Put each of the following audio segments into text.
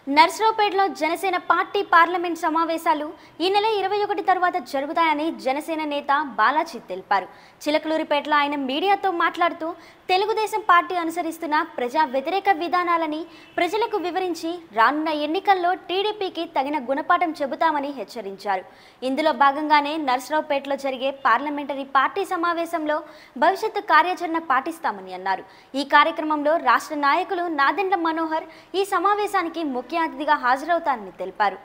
నర్సరావుపేటలో Janasena party parliament సమావేశాలు ఈ నెల ఇరవై ఒకటి తర్వాత జరుగుతాయని జనసేన నేత బాలాజీ తెలిపారు చిలకలూరిపేటలో ఆయన మీడియాతో మాట్లాడుతూ తెలుగుదేశం పార్టీ అనుసరిస్తున్న ప్రజా వ్యతిరేక విధానాలని ప్రజలకు వివరించి రానున్న ఎన్నికల్లో టీడీపీకి తగిన గుణపాఠం చెబుతామని హెచ్చరించారు ఇందులో భాగంగానే నర్సరావుపేటలో జరిగే పార్లమెంటరీ పార్టీ సమావేశంలో భవిష్యత్తు కార్యాచరణ పాటిస్తామని అన్నారు ఈ కార్యక్రమంలో రాష్ట్ర నాయకులు నాదెండ్ల మనోహర్ ఈ సమావేశానికి ముఖ్య అతిథిగా హాజరవుతారని తెలిపారు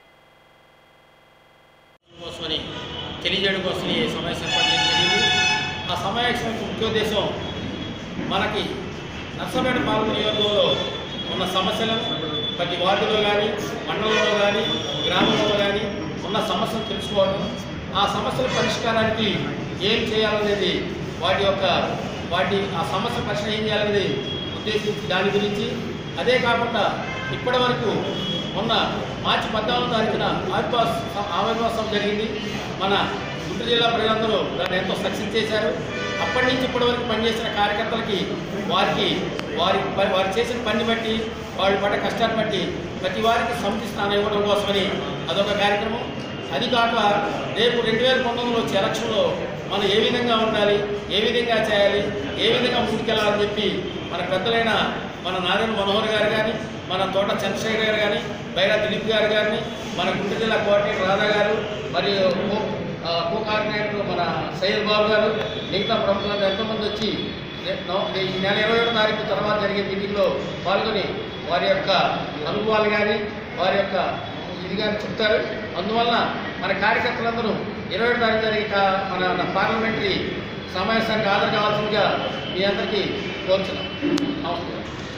కోసమని తెలియజేయడం కోసం ఈ సమావేశం ఏర్పాటు చేయడం జరిగింది ఆ సమావేశం యొక్క ముఖ్య ఉద్దేశం మనకి నర్సపేట పాలన నియోజకవర్గంలో ఉన్న సమస్యలను ప్రతి వార్డులో కానీ మండలంలో కానీ గ్రామంలో కానీ ఉన్న సమస్యలు తెలుసుకోవడం ఆ సమస్యల పరిష్కారానికి ఏం చేయాలనేది వాటి యొక్క వాటి ఆ సమస్య పరిష్కారం ఏం చేయాలనేది ఉద్దేశించి దాని గురించి అదే కాకుండా ఇప్పటి వరకు మొన్న మార్చి పద్నాలుగో తారీఖున ఆవిర్భావ ఆవిర్భావం జరిగింది మన గుంటూరు జిల్లా ప్రజలందరూ దాన్ని ఎంతో సక్సెస్ చేశారు అప్పటి నుంచి ఇప్పటి వరకు పనిచేసిన కార్యకర్తలకి వారికి వారి వారు చేసిన పని బట్టి వాళ్ళు పడ్డ కష్టాన్ని బట్టి ప్రతి వారికి సమితి స్థానం ఇవ్వడం కోసమని అదొక కార్యక్రమం అది కాక రేపు రెండు వేల పంతొమ్మిదిలో వచ్చే ఎలక్షన్లో మనం ఏ విధంగా ఉండాలి ఏ విధంగా చేయాలి ఏ విధంగా ముందుకెళ్ళాలని చెప్పి మన పెద్దలైన మన నారాయణ మనోహర్ గారు కానీ మన తోట చంద్రశేఖర్ గారు కానీ బైరా దిలీప్ గారు కానీ మన గుంటూరు జిల్లా కోఆర్డినేటర్ రాధా గారు మరియు కో- ఆ, కో కోఆర్డినేటర్ మన సయ్యద్ బాబు గారు మిగతా ప్రముఖులందరూ ఎంతోమంది వచ్చి రే- నవ- ఈ నెల ఇరవై ఏడు తారీఖు తర్వాత జరిగే మీటింగ్లో పాల్గొని వారి యొక్క అనుభవాలు కానీ వారి యొక్క ఇది కానీ చెప్తారు అందువలన మన కార్యకర్తలందరూ ఇరవై ఏడు తారీఖు జరిగే కా- మన మన పార్లమెంటరీ సమావేశానికి హాజరు కావాల్సిందిగా మీ అందరికీ కోరుచున్నాం నమస్కారం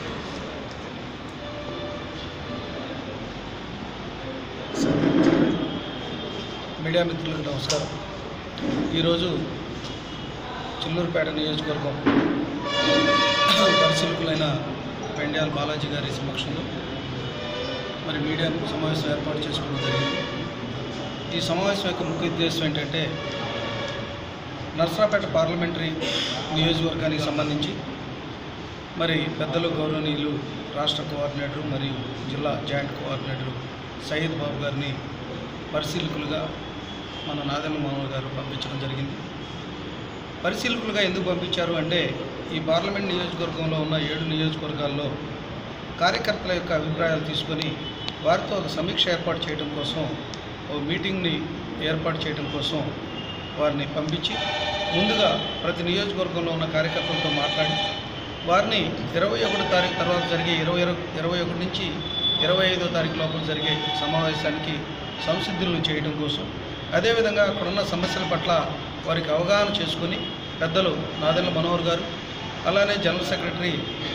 మీడియా మిత్రులకు నమస్కారం ఈరోజు చిల్లూరుపేట నియోజకవర్గం పరిశీలకులైన పెండ్యాల బాలాజీ గారి సమక్షంలో మరి మీడియా సమావేశం ఏర్పాటు చేసుకోవడం జరిగింది ఈ సమావేశం యొక్క ముఖ్య ఉద్దేశం ఏంటంటే నర్సరాపేట పార్లమెంటరీ నియోజకవర్గానికి సంబంధించి మరి పెద్దలు గౌరవనీయులు రాష్ట్ర కోఆర్డినేటర్ మరియు జిల్లా జాయింట్ కోఆర్డినేటర్ సయ్యద్ బాబు గారిని పరిశీలకులుగా మన నాదెల్ల మోహన్ గారు పంపించడం జరిగింది పరిశీలకులుగా ఎందుకు పంపించారు అంటే ఈ పార్లమెంట్ నియోజకవర్గంలో ఉన్న ఏడు నియోజకవర్గాల్లో కార్యకర్తల యొక్క అభిప్రాయాలు తీసుకొని వారితో ఒక సమీక్ష ఏర్పాటు చేయడం కోసం ఓ మీటింగ్ని ఏర్పాటు చేయడం కోసం వారిని పంపించి ముందుగా ప్రతి నియోజకవర్గంలో ఉన్న కార్యకర్తలతో మాట్లాడి వారిని ఇరవై ఒకటి తారీఖు తర్వాత జరిగే ఇరవై ఇరవై ఒకటి నుంచి ఇరవై ఐదో తారీఖు లోపల జరిగే సమావేశానికి సంసిద్ధులను చేయడం కోసం అదేవిధంగా అక్కడున్న సమస్యల పట్ల వారికి అవగాహన చేసుకొని పెద్దలు నాదెల్ల మనోహర్ గారు అలానే జనరల్ సెక్రటరీ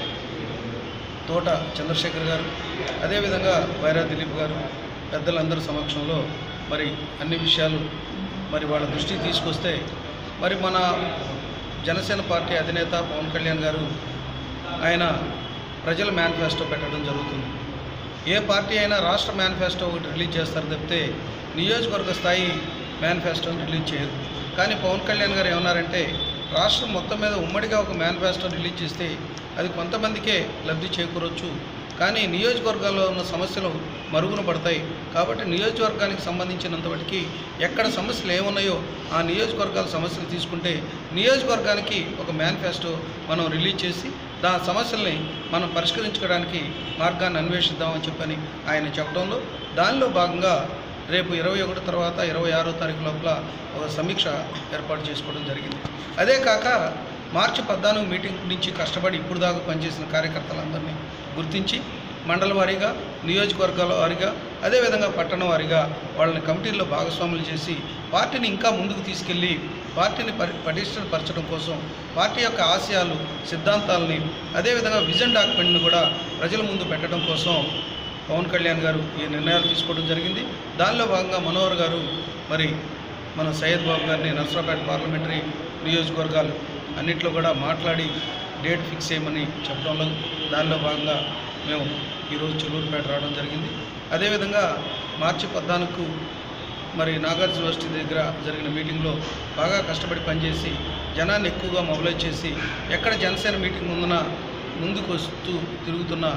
తోట చంద్రశేఖర్ గారు అదేవిధంగా వైరా దిలీప్ గారు పెద్దలందరి సమక్షంలో మరి అన్ని విషయాలు మరి వాళ్ళ దృష్టికి తీసుకొస్తే మరి మన జనసేన పార్టీ అధినేత పవన్ కళ్యాణ్ గారు ఆయన ప్రజల మేనిఫెస్టో పెట్టడం జరుగుతుంది ఏ పార్టీ అయినా రాష్ట్ర మేనిఫెస్టో ఒకటి రిలీజ్ చేస్తారు తప్పితే నియోజకవర్గ స్థాయి మేనిఫెస్టోని రిలీజ్ చేయరు కానీ పవన్ కళ్యాణ్ గారు ఏమన్నారంటే రాష్ట్రం మొత్తం మీద ఉమ్మడిగా ఒక మేనిఫెస్టో రిలీజ్ చేస్తే అది కొంతమందికే లబ్ధి చేకూరొచ్చు కానీ నియోజకవర్గాల్లో ఉన్న సమస్యలు మరుగున పడతాయి కాబట్టి నియోజకవర్గానికి సంబంధించినంతవరకు ఎక్కడ సమస్యలు ఏమున్నాయో ఆ నియోజకవర్గాల సమస్యలు తీసుకుంటే నియోజకవర్గానికి ఒక మేనిఫెస్టో మనం రిలీజ్ చేసి దా సమస్యల్ని మనం పరిష్కరించుకోవడానికి మార్గాన్ని అన్వేషిద్దామని చెప్పని ఆయన చెప్పడంలో దానిలో భాగంగా రేపు ఇరవై ఒకటి తర్వాత ఇరవై ఆరో తారీఖు లోపల ఒక సమీక్ష ఏర్పాటు చేసుకోవడం జరిగింది అదే కాక మార్చి పద్నాలుగు మీటింగ్ నుంచి కష్టపడి ఇప్పుడు దాకా పనిచేసిన కార్యకర్తలందరినీ గుర్తించి మండల వారీగా నియోజకవర్గాల వారీగా అదేవిధంగా పట్టణ వారీగా వాళ్ళని కమిటీల్లో భాగస్వాములు చేసి పార్టీని ఇంకా ముందుకు తీసుకెళ్ళి పార్టీని పరి పటిష్టపరచడం కోసం పార్టీ యొక్క ఆశయాలు సిద్ధాంతాలని అదేవిధంగా విజన్ డాక్యుమెంట్ని కూడా ప్రజల ముందు పెట్టడం కోసం పవన్ కళ్యాణ్ గారు ఈ నిర్ణయాలు తీసుకోవడం జరిగింది దానిలో భాగంగా మనోహర్ గారు మరి మన సయ్యద్ బాబు గారిని నర్సరాపేట పార్లమెంటరీ నియోజకవర్గాలు అన్నిట్లో కూడా మాట్లాడి డేట్ ఫిక్స్ చేయమని చెప్పడంలో దానిలో భాగంగా మేము ఈరోజు చిల్లూరుపేట రావడం జరిగింది అదేవిధంగా మార్చి పద్నాలుగుకు మరి నాగార్జున యూనివర్సిటీ దగ్గర జరిగిన మీటింగ్లో బాగా కష్టపడి పనిచేసి జనాన్ని ఎక్కువగా మొబిలైజ్ చేసి ఎక్కడ జనసేన మీటింగ్ ముందున ముందుకు వస్తూ తిరుగుతున్న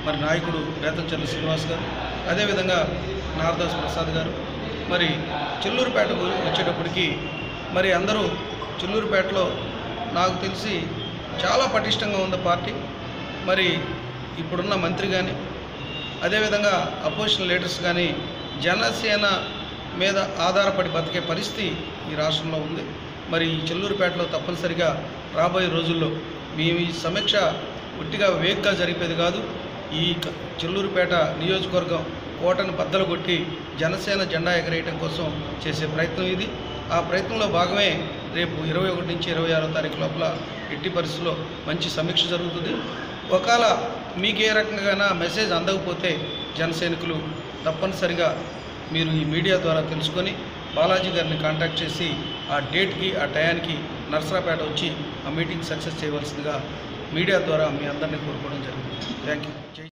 మరి నాయకుడు వేతంచెర్ల శ్రీనివాస్ గారు అదేవిధంగా నారదాస్ ప్రసాద్ గారు మరి చిల్లూరుపేట గు- వచ్చేటప్పటికి మరి అందరూ చిల్లూరుపేటలో నాకు తెలిసి చాలా పటిష్టంగా ఉంది పార్టీ మరి ఇప్పుడున్న మంత్రి కానీ అదేవిధంగా అపోజిషన్ లీడర్స్ కానీ జనసేన మీద ఆధారపడి బతికే పరిస్థితి ఈ రాష్ట్రంలో ఉంది మరి ఈ చెల్లూరుపేటలో తప్పనిసరిగా రాబోయే రోజుల్లో మేము ఈ సమీక్ష ఒట్టిగా వేగ్గా జరిపేది కాదు ఈ క- చెల్లూరుపేట నియోజకవర్గం కోటను బద్దలు కొట్టి జనసేన జెండా ఎగరేయడం కోసం చేసే ప్రయత్నం ఇది ఆ ప్రయత్నంలో భాగమే రేపు ఇరవై ఒకటి నుంచి ఇరవై ఆరో తారీఖు లోపల ఎట్టి పరిస్థితుల్లో మంచి సమీక్ష జరుగుతుంది ఒకవేళ మీకు ఏ రకంగా మెసేజ్ అందకపోతే జనసైనికులు తప్పనిసరిగా మీరు ఈ మీడియా ద్వారా తెలుసుకొని బాలాజీ గారిని కాంటాక్ట్ చేసి ఆ డేట్కి ఆ టయానికి నర్సరాపేట వచ్చి ఆ మీటింగ్ సక్సెస్ చేయవలసిందిగా మీడియా ద్వారా మీ అందరినీ కోరుకోవడం జరిగింది థ్యాంక్ యూ జై